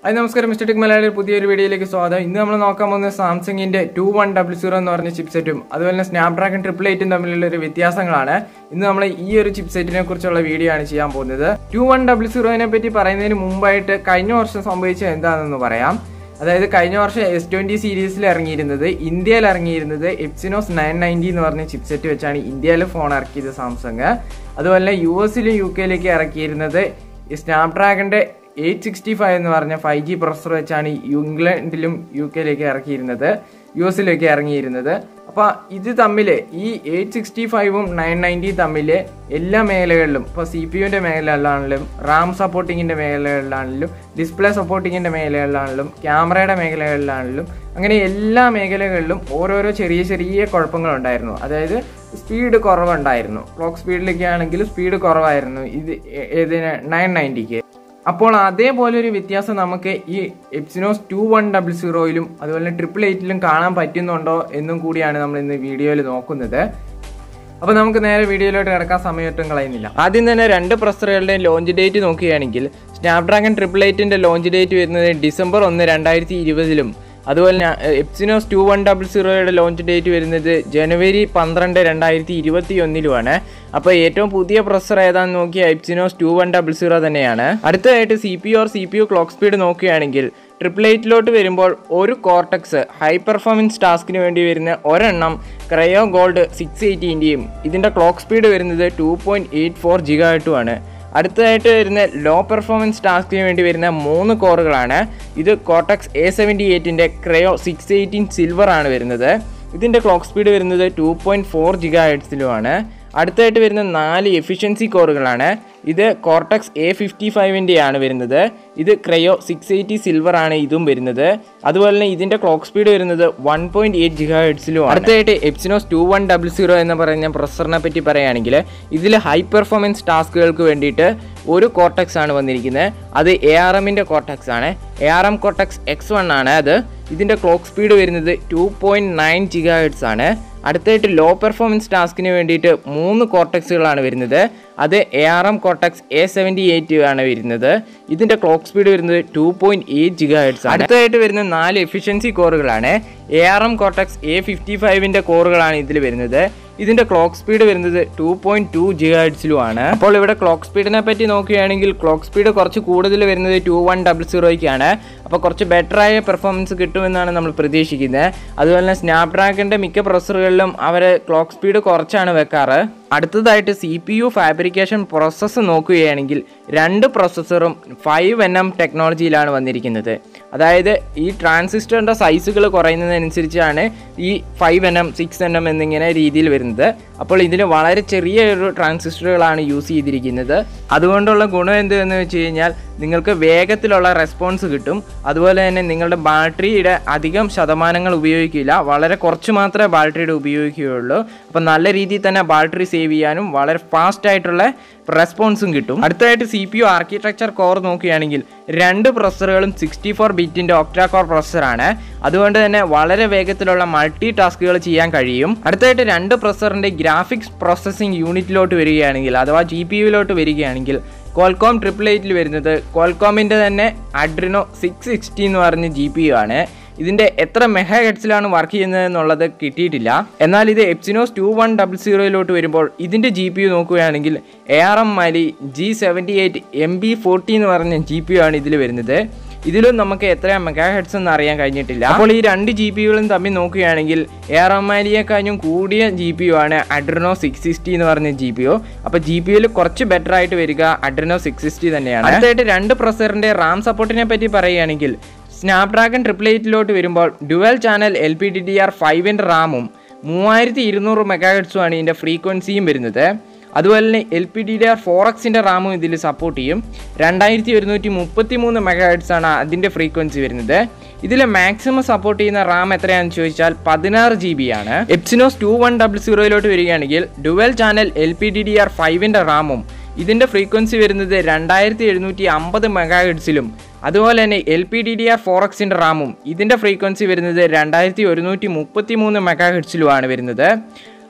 അത് നമസ്കാരം mister tech മലയാളിയുടെ പുതിയൊരു വീഡിയോയിലേക്ക് സ്വാഗതം ഇന്ന് നമ്മൾ നോക്കാൻ പോകുന്നത് സാംസങ്ങിന്റെ ടു വൺ ഡബിൾ സീറോ എന്ന് പറഞ്ഞ ചിപ്സെറ്റും അതുപോലെ തന്നെ സ്നാപ്ഡ്രാഗൺ ട്രിപ്പിൾ എയ്റ്റും തമ്മിലുള്ള ഒരു വ്യത്യാസങ്ങളാണ് ഇന്ന് നമ്മൾ ഈ ഒരു ചിപ്സെറ്റിനെ കുറിച്ചുള്ള വീഡിയോ ആണ് ചെയ്യാൻ പോകുന്നത് ടു വൺ ഡബിൾ സീറോനെ പറ്റി പറയുന്നതിന് മുമ്പായിട്ട് കഴിഞ്ഞ വർഷം സംഭവിച്ചത് എന്താണെന്ന് പറയാം അതായത് കഴിഞ്ഞ വർഷം എസ് ട്വന്റി സീരീസിൽ ഇറങ്ങിയിരുന്നത് ഇന്ത്യയിൽ ഇറങ്ങിയിരുന്നത് എപ്സിനോസ് നയൻ നയൻറ്റി എന്ന് പറഞ്ഞ ചിപ്സെറ്റ് വെച്ചാണ് ഇന്ത്യയിൽ ഫോൺ ഇറക്കിയത് സാംസങ് അതുപോലെ യു എസിലും യു കെയിലേക്ക് ഇറക്കിയിരുന്നത് സ്നാപ്ഡ്രാഗന്റെ എയ്റ്റ് സിക്സ്റ്റി ഫൈവ് എന്ന് പറഞ്ഞ ഫൈവ് ജി പ്രൊസസർ വെച്ചാണ് ഇംഗ്ലണ്ടിലും യു കെയിലേക്ക് ഇറക്കിയിരുന്നത് യു എസിലേക്ക് ഇറങ്ങിയിരുന്നത് അപ്പോൾ ഇത് തമ്മിൽ ഈ എയ്റ്റ് സിക്സ്റ്റി ഫൈവും നയൻ നയൻറ്റി തമ്മിൽ എല്ലാ മേഖലകളിലും ഇപ്പോൾ സി പി യുവിൻ്റെ മേഖലകളിലാണെങ്കിലും റാം സപ്പോർട്ടിങ്ങിൻ്റെ മേഖലകളിലാണെങ്കിലും ഡിസ്പ്ലേ സപ്പോർട്ടിങ്ങിൻ്റെ മേഖലകളിലാണെങ്കിലും ക്യാമറയുടെ മേഖലകളിലാണെങ്കിലും അങ്ങനെ എല്ലാ മേഖലകളിലും ഓരോരോ ചെറിയ ചെറിയ കുഴപ്പങ്ങളുണ്ടായിരുന്നു അതായത് സ്പീഡ് കുറവുണ്ടായിരുന്നു ക്ലോക്ക് സ്പീഡിലൊക്കെ ആണെങ്കിൽ സ്പീഡ് കുറവായിരുന്നു ഇത് ഏതിന് നയൻ നയൻറ്റിക്ക് അപ്പോൾ അതേപോലെ ഒരു വ്യത്യാസം നമുക്ക് ഈ എപ്സിനോസ് ടു വൺ ഡബിൾ സീറോയിലും അതുപോലെ ട്രിപ്പിൾ എയ്റ്റിലും കാണാൻ പറ്റുന്നുണ്ടോ എന്നും കൂടിയാണ് നമ്മൾ ഇന്ന് വീഡിയോയിൽ നോക്കുന്നത് അപ്പോൾ നമുക്ക് നേരെ വീഡിയോയിലോട്ട് കിടക്കാൻ സമയത്തും കളയുന്നില്ല ആദ്യം തന്നെ രണ്ട് പ്രൊസറുകളുടെയും ലോഞ്ച് ഡേറ്റ് നോക്കുകയാണെങ്കിൽ സ്നാപ്ഡ്രാഗൺ ട്രിപ്പിൾ എയ്റ്റിൻ്റെ ലോഞ്ച് ഡേറ്റ് വരുന്നത് ഡിസംബർ ഒന്ന് രണ്ടായിരത്തി ഇരുപതിലും അതുപോലെ തന്നെ എപ്സിനോസ് ടു വൺ ഡബിൾ സീറോയുടെ ലോഞ്ച് ഡേറ്റ് വരുന്നത് ജനുവരി പന്ത്രണ്ട് രണ്ടായിരത്തി ഇരുപത്തി ഒന്നിലുമാണ് അപ്പോൾ ഏറ്റവും പുതിയ പ്രൊസസർ ഏതാണെന്ന് നോക്കിയാൽ Exynos two one double zero തന്നെയാണ് അടുത്തതായിട്ട് C P or C P U clock speed നോക്കുകയാണെങ്കിൽ ട്രിപ്പിൾ എയ്റ്റിലോട്ട് വരുമ്പോൾ ഒരു കോർട്ടക്സ് ഹൈ പെർഫോമൻസ് ടാസ്കിന് വേണ്ടി വരുന്ന ഒരെണ്ണം ക്രയോ ഗോൾഡ് സിക്സ് എയ്റ്റീൻ്റെയും ഇതിൻ്റെ ക്ലോക്ക് സ്പീഡ് വരുന്നത് ടു പോയിൻറ്റ് എയ്റ്റ് ഫോർ ജിഗായിട്ടുമാണ് അടുത്തതായിട്ട് വരുന്ന ലോ പെർഫോമൻസ് ടാസ്കിന് വേണ്ടി വരുന്ന മൂന്ന് കോറുകളാണ് ഇത് കോട്ടക്സ് എ സെവൻറ്റി എയ്റ്റിൻ്റെ ക്രയോ സിക്സ് എയ്റ്റീൻ സിൽവർ ആണ് വരുന്നത് ഇതിൻ്റെ ക്ലോക്ക് സ്പീഡ് വരുന്നത് ടു പോയിൻറ്റ് ഫോർ ജിഗാ ഹെഡ്സിലുമാണ് അടുത്തായിട്ട് വരുന്ന നാല് എഫിഷ്യൻസി കോറുകളാണ് ഇത് കോർട്ടക്സ് എ ഫിഫ്റ്റി ഫൈവിൻ്റെ ആണ് വരുന്നത് ഇത് ക്രയോ സിക്സ് എയ്റ്റി സിൽവർ ആണ് ഇതും വരുന്നത് അതുപോലെ തന്നെ ഇതിൻ്റെ ക്ലോക്ക് സ്പീഡ് വരുന്നത് വൺ പോയിൻറ്റ് എയ്റ്റ് ജിഗാ ഹെഡ്സിലും അടുത്തായിട്ട് Exynos two one double zero എന്ന് പറയുന്ന പ്രൊസറിനെ പറ്റി പറയുകയാണെങ്കിൽ ഇതിൽ ഹൈ പെർഫോമൻസ് ടാസ്കുകൾക്ക് വേണ്ടിയിട്ട് ഒരു കോർട്ടക്സ് ആണ് വന്നിരിക്കുന്നത് അത് എ ആർ എമ്മിൻ്റെ കോർട്ടക്സ് ആണ് A R M Cortex X one ആണ് അത് ഇതിൻ്റെ ക്ലോക്ക് സ്പീഡ് വരുന്നത് two point nine giga hertz ആണ് അടുത്തായിട്ട് ലോ പെർഫോമൻസ് ടാസ്കിന് വേണ്ടിയിട്ട് മൂന്ന് കോർട്ടക്സുകളാണ് വരുന്നത് അത് A R M Cortex A seventy eight ആണ് വരുന്നത് ഇതിൻ്റെ ക്ലോക്ക് സ്പീഡ് വരുന്നത് two point eight giga hertz ആണ് അടുത്തതായിട്ട് വരുന്ന നാല് എഫിഷ്യൻസി കോറുകളാണ് A R M Cortex A fifty ഫൈവിൻ്റെ കോറുകളാണ് ഇതിൽ വരുന്നത് ഇതിന്റെ ക്ലോക്ക് സ്പീഡ് വരുന്നത് ടു പോയിന്റ് ടു ജിഗാഡ്സിലുമാണ് അപ്പോൾ ഇവിടെ ക്ലോക്ക് സ്പീഡിനെ പറ്റി നോക്കുകയാണെങ്കിൽ ക്ലോക്ക് സ്പീഡ് കുറച്ച് കൂടുതൽ വരുന്നത് ടു വൺ ഡബിൾ സീറോയ്ക്കാണ് അപ്പോൾ കുറച്ച് ബെറ്റർ ആയ പെർഫോമൻസ് കിട്ടുമെന്നാണ് നമ്മൾ പ്രതീക്ഷിക്കുന്നത് അതുപോലെ തന്നെ സ്നാപ്ഡ്രാഗണിൻ്റെ മിക്ക പ്രൊസറുകളിലും അവർ ക്ലോക്ക് സ്പീഡ് കുറച്ചാണ് വെക്കാറ് അടുത്തതായിട്ട് C P U fabrication process നോക്കുകയാണെങ്കിൽ രണ്ട് പ്രോസസ്സറും ഫൈവ് എൻ എം ടെക്നോളജിയിലാണ് വന്നിരിക്കുന്നത് അതായത് ഈ ട്രാൻസിസ്റ്ററിൻ്റെ സൈസുകൾ കുറയുന്നതനുസരിച്ചാണ് ഈ five N M six N M എന്നിങ്ങനെ രീതിയിൽ വരുന്നത് അപ്പോൾ ഇതിന് വളരെ ചെറിയ ഒരു ട്രാൻസിസ്റ്ററുകളാണ് യൂസ് ചെയ്തിരിക്കുന്നത് അതുകൊണ്ടുള്ള ഗുണം എന്തെന്ന് വെച്ച് കഴിഞ്ഞാൽ നിങ്ങൾക്ക് വേഗത്തിലുള്ള റെസ്പോൺസ് കിട്ടും അതുപോലെ തന്നെ നിങ്ങളുടെ ബാറ്ററിയുടെ അധികം ശതമാനങ്ങൾ ഉപയോഗിക്കില്ല വളരെ കുറച്ച് മാത്രമേ ബാറ്ററിയുടെ ഉപയോഗിക്കുകയുള്ളൂ അപ്പോൾ നല്ല രീതിയിൽ തന്നെ ബാറ്ററി സേവ് ചെയ്യാനും വളരെ ഫാസ്റ്റ് ആയിട്ടുള്ള റെസ്പോൺസും കിട്ടും അടുത്തതായിട്ട് C P U architecture core നോക്കുകയാണെങ്കിൽ രണ്ട് പ്രൊസറുകളും സിക്സ്റ്റി ഫോർ ബിറ്റിൻ്റെ ഒക്ടാ കോർ പ്രൊസറാണ് അതുകൊണ്ട് തന്നെ വളരെ വേഗത്തിലുള്ള മൾട്ടി ടാസ്കുകൾ ചെയ്യാൻ കഴിയും അടുത്തതായിട്ട് രണ്ട് പ്രൊസറിൻ്റെ ഗ്രാഫിക്സ് പ്രോസസ്സിംഗ് യൂണിറ്റിലോട്ട് വരികയാണെങ്കിൽ അഥവാ ജി പി യുവിലോട്ട് വരികയാണെങ്കിൽ കോൾകോം ട്രിപ്പിൾ എയ്റ്റിൽ വരുന്നത് കോൾകോമിൻ്റെ തന്നെ അഡ്രിനോ സിക്സ് സിക്സ്റ്റി എന്ന് പറഞ്ഞ ജി പി യു ആണ് ഇതിൻ്റെ എത്ര മെഗാ ഹെഡ്സിലാണ് വർക്ക് ചെയ്യുന്നത് എന്നുള്ളത് കിട്ടിയിട്ടില്ല എന്നാൽ ഇത് എപ്സിനോസ് ടു വൺ ഡബിൾ സീറോയിലോട്ട് വരുമ്പോൾ ഇതിൻ്റെ ജി പി യു നോക്കുകയാണെങ്കിൽ A R M Mali G seventy eight M B forty എന്ന് പറഞ്ഞ ജി പി യു ആണ് ഇതിൽ വരുന്നത് ഇതിലും നമുക്ക് എത്ര മെഗാ ഹെഡ്സ് എന്ന് അറിയാൻ കഴിഞ്ഞിട്ടില്ല അപ്പോൾ ഈ രണ്ട് ജി പി യുകളും തമ്മിൽ നോക്കുകയാണെങ്കിൽ എ ആർ എം കഴിഞ്ഞും കൂടിയ ജി പി യു ആണ് അഡ്രിനോ സിക്സ് സിക്സ്റ്റി എന്ന് പറഞ്ഞ ജി പി യു അപ്പോൾ ജി പി യുയിൽ കുറച്ച് ബെറ്റർ ആയിട്ട് വരിക അഡ്രിനോ സിക്സ് സിക്സ്റ്റി തന്നെയാണ് അടുത്തായിട്ട് രണ്ട് പ്രൊസറിൻ്റെ റാം സപ്പോർട്ടിനെ പറ്റി പറയുകയാണെങ്കിൽ സ്നാപ്ഡ്രാഗൺ ട്രിപ്പിൾ എയ്റ്റിലോട്ട് വരുമ്പോൾ dual channel L P D D R ഫൈവിൻ്റെ റാമും മൂവായിരത്തി ഇരുന്നൂറ് മെഗാഹെഡ്സുമാണ് ഇതിൻ്റെ ഫ്രീക്വൻസിയും വരുന്നത് അതുപോലെ തന്നെ L P D D R four എക്സിൻ്റെ റാമും ഇതിൽ സപ്പോർട്ട് ചെയ്യും രണ്ടായിരത്തി ഒരുന്നൂറ്റി മുപ്പത്തി മൂന്ന് മെഗാഹെഡ്സ് ആണ് അതിൻ്റെ ഫ്രീക്വൻസി വരുന്നത് ഇതിൽ മാക്സിമം സപ്പോർട്ട് ചെയ്യുന്ന റാം എത്രയാണെന്ന് ചോദിച്ചാൽ പതിനാറ് ജി ബി ആണ് എപ്സിനോസ് ടു വൺ ഡബിൾ സീറോയിലോട്ട് വരികയാണെങ്കിൽ dual channel L P D D R ഫൈവിൻ്റെ റാമും ഇതിൻ്റെ ഫ്രീക്വൻസി വരുന്നത് രണ്ടായിരത്തി എഴുന്നൂറ്റി അമ്പത് മെഗാഹെഡ്സിലും അതുപോലെ തന്നെ L P D D R four എക്സിൻ്റെ റാമും ഇതിൻ്റെ ഫ്രീക്വൻസി വരുന്നത് രണ്ടായിരത്തി ഒരുന്നൂറ്റി മുപ്പത്തി മൂന്ന് മെഗാഹെഡ്സിലുമാണ് വരുന്നത്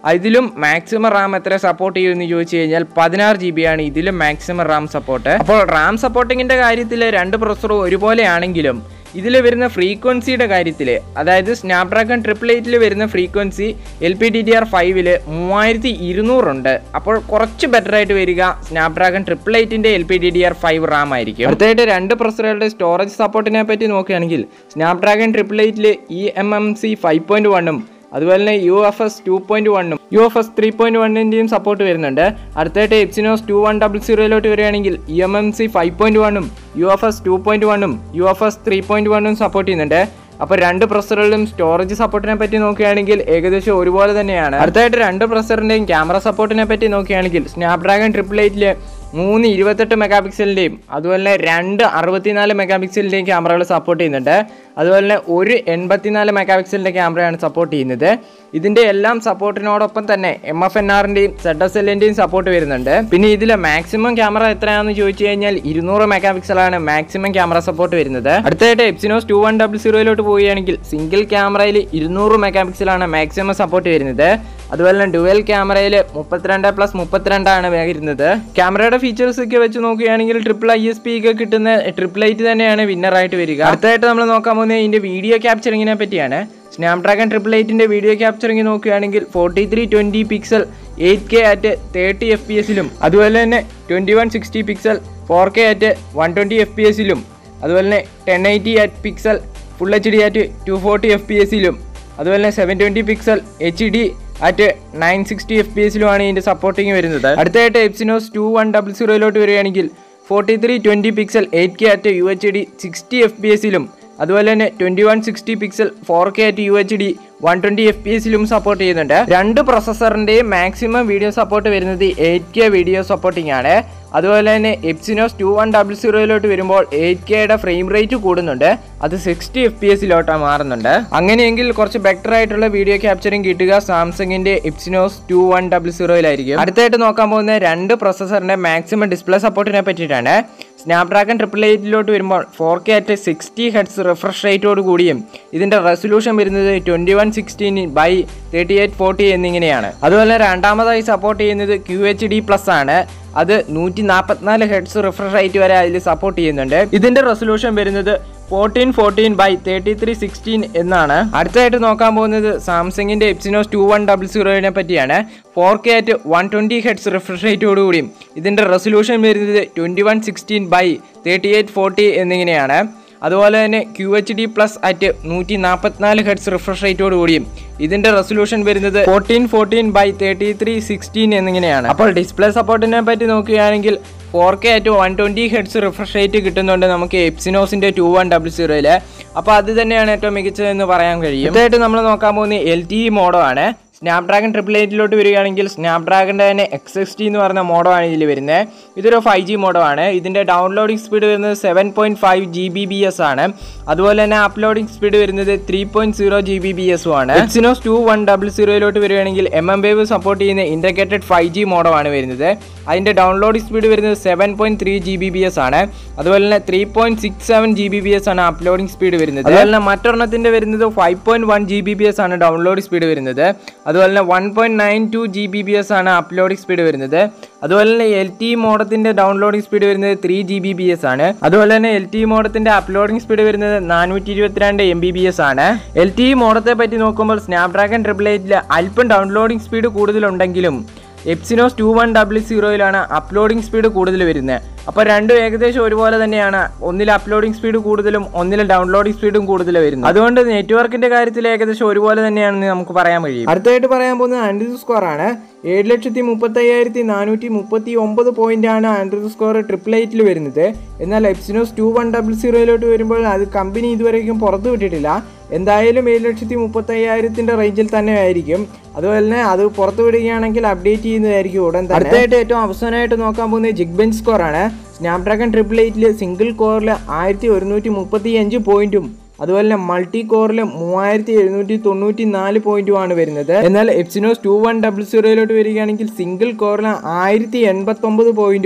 ഇതിലും മാക്സിമം റാം എത്ര സപ്പോർട്ട് ചെയ്യുമെന്ന് ചോദിച്ചു കഴിഞ്ഞാൽ പതിനാറ് ജി ബി ആണ് ഇതിലും മാക്സിമം റാം സപ്പോർട്ട് അപ്പോൾ റാം സപ്പോർട്ടിങ്ങിന്റെ കാര്യത്തിൽ രണ്ട് പ്രൊസറും ഒരുപോലെയാണെങ്കിലും ഇതിൽ വരുന്ന ഫ്രീക്വൻസിയുടെ കാര്യത്തിൽ അതായത് സ്നാപ്ഡ്രാഗൺ ട്രിപ്പിൾ എയ്റ്റിൽ വരുന്ന frequency L P D D R ഫൈവില് മൂവായിരത്തി ഇരുന്നൂറുണ്ട് അപ്പോൾ കുറച്ച് ബെറ്റർ ആയിട്ട് വരിക സ്നാപ്ഡ്രാഗൺ ട്രിപ്പിൾ എയ്റ്റിൻ്റെ L P D D R five RAM ആയിരിക്കും അടുത്തായിട്ട് രണ്ട് പ്രൊസറുകളുടെ സ്റ്റോറേജ് സപ്പോർട്ടിനെ പറ്റി നോക്കുകയാണെങ്കിൽ സ്നാപ്ഡ്രാഗൺ ട്രിപ്പിൾ എയ്റ്റിൽ E M M C five point വണ്ണും അതുപോലെ തന്നെ U F S two point വണ്ണും U F S three point വണ്ണിൻ്റെയും സപ്പോർട്ട് വരുന്നുണ്ട് അടുത്തായിട്ട് എപ്സിനോസ് ടു വൺ ഡബിൾ സീറോയിലോട്ട് വരികയാണെങ്കിൽ E M M C five point വണ്ണും U F S two point വണ്ണും U F S three point വണ്ണും support ചെയ്യുന്നുണ്ട് അപ്പോൾ രണ്ട് പ്രൊസറുകളിലും സ്റ്റോറേജ് സപ്പോർട്ടിനെ പറ്റി നോക്കുകയാണെങ്കിൽ ഏകദേശം ഒരുപോലെ തന്നെയാണ് അടുത്തായിട്ട് രണ്ട് പ്രൊസറിൻ്റെയും ക്യാമറ സപ്പോർട്ടിനെ പറ്റി നോക്കുകയാണെങ്കിൽ സ്നാപ്ഡ്രാഗൺ ട്രിപ്പിൾ എയ്റ്റിൽ മൂന്ന് ഇരുപത്തെട്ട് മെഗാ പിക്സലിൻ്റെയും അതുപോലെ തന്നെ രണ്ട് അറുപത്തിനാല് മെഗാ പിക്സലിൻ്റെയും ക്യാമറകൾ സപ്പോർട്ട് ചെയ്യുന്നുണ്ട് അതുപോലെ തന്നെ ഒരു എൺപത്തിനാല് മെഗാ പിക്സലിൻ്റെ ക്യാമറയാണ് സപ്പോർട്ട് ചെയ്യുന്നത് ഇതിൻ്റെ എല്ലാം സപ്പോർട്ടിനോടൊപ്പം തന്നെ എം എഫ് എൻ ആറിൻ്റെയും സെഡ് എസ് എല്ലിൻ്റെയും സപ്പോർട്ട് വരുന്നുണ്ട് പിന്നെ ഇതിലെ മാക്സിമം ക്യാമറ എത്രയാണെന്ന് ചോദിച്ചു കഴിഞ്ഞാൽ ഇരുന്നൂറ് മെഗാ പിക്സലാണ് മാക്സിമം ക്യാമറ സപ്പോർട്ട് വരുന്നത് അടുത്തായിട്ട് എപ്സിനോസ് ടു വൺ ഡബിൾ സീറോയിലോട്ട് പോവുകയാണെങ്കിൽ സിംഗിൾ ക്യാമറയിൽ ഇരുന്നൂറ് മെഗാ പിക്സലാണ് മാക്സിമം സപ്പോർട്ട് വരുന്നത് അതുപോലെ തന്നെ ഡുവൽ ക്യാമറയിൽ മുപ്പത്തിരണ്ട് പ്ലസ് മുപ്പത്തിരണ്ടാണ് വരുന്നത് ക്യാമറയുടെ ഫീച്ചേഴ്സ് ഒക്കെ വെച്ച് നോക്കുകയാണെങ്കിൽ ട്രിപ്പിൾ ഐ എസ് പി ഒക്കെ കിട്ടുന്ന ട്രിപ്പിൾ എയ്റ്റ് തന്നെയാണ് വിന്നർ ആയിട്ട് വരിക അടുത്തായിട്ട് നമ്മൾ നോക്കാൻ പോകുന്നത് ഇതിന്റെ വീഡിയോ ക്യാപ്ചറിങ്ങിനെ പറ്റിയാണ് സ്നാപ്ഡ്രാഗൺ ട്രിപ്പിൾ എയ്റ്റിന്റെ വീഡിയോ ക്യാപ്ചറിങ് നോക്കുകയാണെങ്കിൽ forty three twenty pixel eight K at thirty F P എസിലും അതുപോലെ തന്നെ twenty one sixty pixel four K at one twenty F P എസിലും അതുപോലെ തന്നെ ten eighty at pixel full H D at two forty F P എസിലും അതുപോലെ തന്നെ seven twenty pixel H D at nine sixty F P എസിലുമാണ് ഇതിന്റെ supporting വരുന്നത് അടുത്തായിട്ട് എപ്സിനോസ് ടു വൺ ഡബിൾ സീറോയിലോട്ട് വരികയാണെങ്കിൽ forty three twenty pixel eight K at U H D sixty F P എസിലും അതുപോലെ തന്നെ twenty one sixty pixel four K at U H D one twenty F P എസിലും support ചെയ്യുന്നുണ്ട് രണ്ട് പ്രൊസസറിന്റെയും maximum video support വരുന്നത് eight K video supporting ആണ് അതുപോലെ തന്നെ എപ്സിനോസ് ടു വൺ ഡബിൾ സീറോയിലോട്ട് വരുമ്പോൾ എയ്റ്റ് കെയുടെ ഫ്രെയിം റേറ്റ് കൂടുന്നുണ്ട് അത് സിക്സ്റ്റി എഫ് പി എസിലോട്ടാണ് മാറുന്നുണ്ട് അങ്ങനെയെങ്കിൽ കുറച്ച് ബെറ്റർ ആയിട്ടുള്ള വീഡിയോ ക്യാപ്ചറിങ് കിട്ടുക സാംസങ്ങിന്റെ എപ്സിനോസ് ടു വൺ ഡബിൾ സീറോയിലായിരിക്കും അടുത്തായിട്ട് നോക്കാൻ പോകുന്ന രണ്ട് പ്രൊസസറിന്റെ മാക്സിമം ഡിസ്പ്ലേ സപ്പോർട്ടിനെ പറ്റിയിട്ടാണ് സ്നാപ്ഡ്രാഗൺ ട്രിപ്പിൾ എയ്റ്റിലോട്ട് വരുമ്പോൾ four K at sixty hertz refresh റേറ്റോട് കൂടിയും ഇതിന്റെ റെസൊല്യൂഷൻ വരുന്നത് twenty one sixteen by thirty eight forty എന്നിങ്ങനെയാണ് അതുപോലെ രണ്ടാമതായി സപ്പോർട്ട് ചെയ്യുന്നത് ക്യു എച്ച് ഡി പ്ലസ് ആണ് അത് നൂറ്റി നാൽപ്പത്തിനാല് ഹെഡ്സ് റിഫ്രഷ് റേറ്റ് വരെ അതിൽ സപ്പോർട്ട് ചെയ്യുന്നുണ്ട് ഇതിന്റെ റെസൊല്യൂഷൻ വരുന്നത് fourteen fourteen by thirty three sixteen എന്നാണ് അടുത്തായിട്ട് നോക്കാൻ പോകുന്നത് സാംസങ്ങിന്റെ എപ്സിനോസ് ടു വൺ ഡബിൾ സീറോയിനെ പറ്റിയാണ് four K at one twenty hertz refresh റേറ്റോടുകൂടിയും ഇതിന്റെ റെസൊല്യൂഷൻ വരുന്നത് twenty one sixteen by thirty eight forty എന്നിങ്ങനെയാണ് അതുപോലെ തന്നെ Q H D plus at നൂറ്റി നാൽപ്പത്തിനാല് ഹെഡ്സ് റിഫ്രഷ് റേറ്റോട് കൂടിയും ഇതിന്റെ റെസൊല്യൂഷൻ വരുന്നത് fourteen fourteen by thirty three sixteen എന്നിങ്ങനെയാണ് അപ്പോൾ ഡിസ്പ്ലേ സപ്പോർട്ടിനെ പറ്റി നോക്കുകയാണെങ്കിൽ four K at one twenty hertz refresh rate കിട്ടുന്നുണ്ട് നമുക്ക് എപ്സിനോസിന്റെ ടു വൺ ഡബിൾ സീറോയില് അപ്പോൾ അത് തന്നെയാണ് ഏറ്റവും മികച്ചതെന്ന് പറയാൻ കഴിയും ഇതായിട്ട് നമ്മൾ നോക്കാൻ പോകുന്ന എൽ ടി മോഡോ ആണ് സ്നാപ്ഡ്രാഗൺ ട്രിപ്പിൾ എയ്റ്റിലോട്ട് വരികയാണെങ്കിൽ സ്നാപ്ഡ്രാഗൻ്റെ തന്നെ എക്സ് എക്സ് ടി എന്ന് പറയുന്ന മോഡോ ആണ് ഇതിൽ വരുന്നത് ഇതൊരു ഫൈവ് ജി മോഡോ ആണ് ഇതിൻ്റെ ഡൗൺലോഡിംഗ് സ്പീഡ് വരുന്നത് seven point five G B B S ആണ് അതുപോലെ തന്നെ അപ്ലോഡിംഗ് സ്പീഡ് വരുന്നത് three point zero G B B എസും ആണ് എക്സിനോസ് ടു വൺ ഡബിൾ സീറോയിലോട്ട് വരികയാണെങ്കിൽ എം എം വേവ് സപ്പോർട്ട് ചെയ്യുന്ന ഇൻറ്റഗ്രേറ്റഡ് ഫൈവ് ജി മോഡോ ആണ് വരുന്നത് അതിൻ്റെ ഡൗൺലോഡിംഗ് സ്പീഡ് വരുന്നത് seven point three G B B S ആണ് അതുപോലെ തന്നെ three point six seven G B B S ആണ് അപ്ലോഡിംഗ് സ്പീഡ് വരുന്നത് അതുപോലെ തന്നെ മറ്റൊരെണ്ണത്തിൻ്റെ വരുന്നത് five point one G B B S ആണ് ഡൗൺലോഡ് സ്പീഡ് വരുന്നത് അതുപോലെ തന്നെ one point nine two G B B S ആണ് അപ്ലോഡിംഗ് സ്പീഡ് വരുന്നത് അതുപോലെ തന്നെ എൽ ടി മോഡത്തിന്റെ ഡൗൺലോഡിംഗ് സ്പീഡ് വരുന്നത് three G B B S ആണ് അതുപോലെ തന്നെ എൽ ടി മോഡത്തിന്റെ അപ്ലോഡിംഗ് സ്പീഡ് വരുന്നത് നാനൂറ്റി ഇരുപത്തിരണ്ട് എം ബി ബി എസ് ആണ് എൽ ടി മോഡത്തെ പറ്റി നോക്കുമ്പോൾ സ്നാപ്ഡ്രാഗൺ ട്രിപ്പിൾ എയ്റ്റിൽ അല്പം downloading speed കൂടുതലുണ്ടെങ്കിലും Exynos two one double സീറോയിലാണ് അപ്ലോഡിംഗ് സ്പീഡ് കൂടുതൽ വരുന്നത് അപ്പോൾ രണ്ടും ഏകദേശം ഒരുപോലെ തന്നെയാണ് ഒന്നിൽ അപ്ലോഡിംഗ് സ്പീഡ് കൂടുതലും ഒന്നിൽ ഡൗൺലോഡിംഗ് സ്പീഡും കൂടുതൽ വരുന്നത് അതുകൊണ്ട് നെറ്റ്വർക്കിന്റെ കാര്യത്തിൽ ഏകദേശം ഒരുപോലെ തന്നെയാണെന്ന് നമുക്ക് പറയാൻ കഴിയും അടുത്തായിട്ട് പറയാൻ പോകുന്നത് ആൻഡ്രൂ സ്കോർ ആണ് ഏഴ് ലക്ഷത്തി മുപ്പത്തി അയ്യായിരത്തി നാനൂറ്റി മുപ്പത്തി ഒമ്പത് പോയിന്റ് ആണ് ആൻഡ്രൂ സ്കോർ ട്രിപ്പിൾ എയ്റ്റിൽ വരുന്നത് എന്നാൽ എപ്സിനോസ് ടു വൺ ഡബിൾ സീറോയിലോട്ട് വരുമ്പോൾ അത് കമ്പനി ഇതുവരെയും പുറത്തു വിട്ടിട്ടില്ല എന്തായാലും ഏഴ് ലക്ഷത്തി മുപ്പത്തി അയ്യായിരത്തിന്റെ റേഞ്ചിൽ തന്നെ ആയിരിക്കും അതുപോലെ തന്നെ അത് പുറത്തു വിടുകയാണെങ്കിൽ അപ്ഡേറ്റ് ചെയ്യുന്നതായിരിക്കും ഉടൻ തന്നെ അടുത്തായിട്ട് ഏറ്റവും അവസാനമായിട്ട് നോക്കാൻ പോകുന്നത് ജിഗ് ബെഞ്ച് സ്കോർ ആണ് സ്നാപ്ഡ്രാഗൺ ട്രിപ്പിൾ എയ്റ്റിൽ സിംഗിൾ കോറിൽ ആയിരത്തി ഒരുന്നൂറ്റി മുപ്പത്തി അഞ്ച് പോയിന്റും അതുപോലെ തന്നെ മൾട്ടി കോറിൽ മൂവായിരത്തി എഴുന്നൂറ്റി തൊണ്ണൂറ്റി നാല് പോയിന്റുമാണ് വരുന്നത് എന്നാൽ എപ്സിനോസ് ടു വൺ ഡബിൾ സീറോയിലോട്ട് വരികയാണെങ്കിൽ സിംഗിൾ കോറിൽ ആയിരത്തി എൺപത്തി ഒമ്പത് പോയിന്റും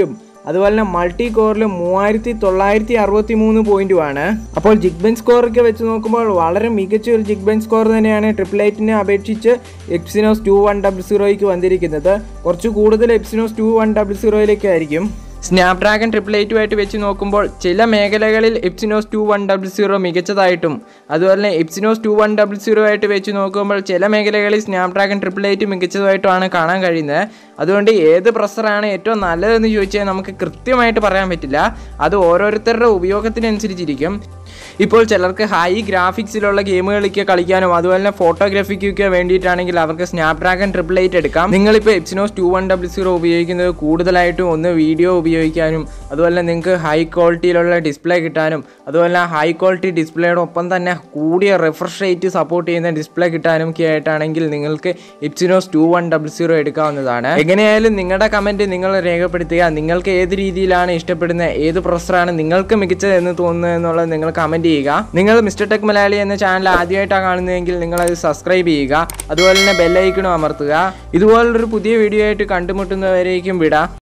അതുപോലെ തന്നെ മൾട്ടി കോറിൽ മൂവായിരത്തി തൊള്ളായിരത്തി അറുപത്തി മൂന്ന് പോയിന്റുമാണ് അപ്പോൾ ജിഗ് ബെഞ്ച് സ്കോറൊക്കെ വെച്ച് നോക്കുമ്പോൾ വളരെ മികച്ച ഒരു ജിഗ് ബെഞ്ച് സ്കോർ തന്നെയാണ് ട്രിപ്പിൾ എയ്റ്റിനെ അപേക്ഷിച്ച് എപ്സിനോസ് ടു വൺ ഡബിൾ സീറോയ്ക്ക് വന്നിരിക്കുന്നത് കുറച്ച് കൂടുതൽ എപ്സിനോസ് ടു വൺ ഡബിൾ സീറോയിലേക്കായിരിക്കും സ്നാപ്ഡ്രാഗൺ ട്രിപ്പിൾ എയ്റ്റുമായിട്ട് വെച്ച് നോക്കുമ്പോൾ ചില മേഖലകളിൽ Exynos two one double zero മികച്ചതായിട്ടും അതുപോലെ തന്നെ Exynos two one double zero ആയിട്ട് വെച്ച് നോക്കുമ്പോൾ ചില മേഖലകളിൽ സ്നാപ്ഡ്രാഗൺ ട്രിപ്പിൾ എയ്റ്റ് മികച്ചതായിട്ടുമാണ് കാണാൻ കഴിയുന്നത് അതുകൊണ്ട് ഏത് പ്രൊസറാണ് ഏറ്റവും നല്ലതെന്ന് ചോദിച്ചാൽ നമുക്ക് കൃത്യമായിട്ട് പറയാൻ പറ്റില്ല അത് ഓരോരുത്തരുടെ ഉപയോഗത്തിനനുസരിച്ചിരിക്കും ഇപ്പോൾ ചിലർക്ക് ഹൈ ഗ്രാഫിക്സിലുള്ള ഗെയിമുകളൊക്കെ കളിക്കാനും അതുപോലെ തന്നെ ഫോട്ടോഗ്രാഫിക്കൊക്കെ വേണ്ടിയിട്ടാണെങ്കിൽ അവർക്ക് സ്നാപ്ഡ്രാഗൺ ട്രിപ്പിൾ എയ്റ്റ് എടുക്കാം നിങ്ങളിപ്പോൾ Exynos two one double zero ഉപയോഗിക്കുന്നത് കൂടുതലായിട്ടും ഒന്ന് വീഡിയോ ഉപയോഗിക്കാനും അതുപോലെ തന്നെ നിങ്ങൾക്ക് ഹൈ ക്വാളിറ്റിയിലുള്ള ഡിസ്പ്ലേ കിട്ടാനും അതുപോലെ തന്നെ ഹൈ ക്വാളിറ്റി ഡിസ്പ്ലേയോടൊപ്പം തന്നെ കൂടിയ റിഫ്രഷ് റേറ്റ് സപ്പോർട്ട് ചെയ്യുന്ന ഡിസ്പ്ലേ കിട്ടാനും ഒക്കെ ആയിട്ടാണെങ്കിൽ നിങ്ങൾക്ക് Exynos two one double zero എടുക്കാവുന്നതാണ് എങ്ങനെയായാലും നിങ്ങളുടെ കമൻറ്റ് നിങ്ങൾ രേഖപ്പെടുത്തുക നിങ്ങൾക്ക് ഏത് രീതിയിലാണ് ഇഷ്ടപ്പെടുന്നത് ഏത് പ്രൊസറാണ് നിങ്ങൾക്ക് മികച്ചത് എന്ന് തോന്നുന്നത് എന്നുള്ളത് നിങ്ങൾ കമൻറ്റ് ചെയ്യുക നിങ്ങൾ മിസ്റ്റർ ടെക് മലയാളി എന്ന ചാനൽ ആദ്യമായിട്ടാണ് കാണുന്നതെങ്കിൽ നിങ്ങൾ അത് സബ്സ്ക്രൈബ് ചെയ്യുക അതുപോലെ തന്നെ ബെല്ലൈക്കണും അമർത്തുക ഇതുപോലുള്ളൊരു പുതിയ വീഡിയോ ആയിട്ട് കണ്ടുമുട്ടുന്നവരേക്കും വിടാം